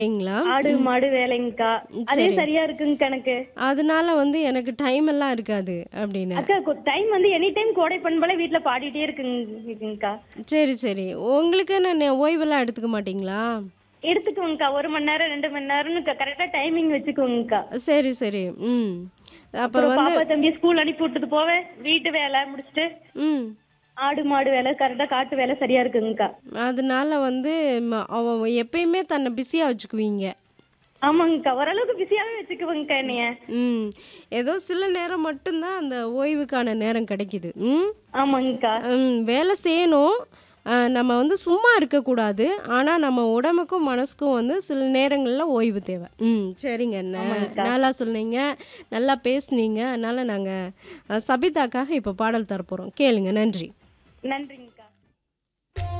ங்களா? ஆடு, ம். மாடு வேலைங்கக்கா. அதே சரி. சரியா இருக்குங்கக்கா எனக்கு. அதனால வந்து எனக்கு டைம் எல்லாம் இருக்காது அப்படின்னு. அக்கா கொ டைம் வந்து எனி டைம் கோடை பண்பலை வீட்ல பாடிட்டே இருக்குங் இருக்குங்கக்கா. சரி, சரி. உங்களுக்குன்னு நெ ஓய்வெல்லாம் எடுத்துக்க மாட்டீங்களா? எடுத்துக்குவேங்கக்கா. 1 மணி நேரம், 2 மணி நேரம்னு க கரெக்ட்டா டைமிங் வச்சுக்குவேங்கக்கா. சரி, சரி. ம். அப்ப அப்புறம் வந்து பாப்பா, தம்பிய ஸ்கூல் அனுப்பி விட்டுட்டு போவேன். வீட்டு வேலை முடிச்சுட்டு, ம். ஆடு, மாடு வேலை, கரெக்ட்டா காட்டு வேலை சரியா இருக்குங்கக்கா. அதனால வந்து ம அவ எப்பயுமே தன்னை பிஸியா வச்சுக்குவீங்க. ஆமாங்கக்கா. ஓரளவுக்கு பிஸியாவே வச்சுக்குவேங்கக்கா என்னைய. ம். ஏதோ சில நேரம் மட்டும் தான் அந்த ஓய்வுக்கான நேரம் கிடைக்குது. ம். ஆமாங்கக்கா. ம். வேலை செய்யணும். அ நம்ம வந்து சும்மா இருக்கக்கூடாது. ஆனா நம்ம உடம்புக்கும், மனசுக்கும் வந்து சில நேரங்கள்ல ஓய்வு தேவை. ம். சரிங்க. ந ஆமாங்கக்கா. நல்லா சொன்னீங்க. நல்லா பேசுனீங்க. அதனால நாங்க அ சபிதாக்காக இப்ப பாடல் தரப்போறோம். கேளுங்க. நன்றி. நன்றிங்கக்கா.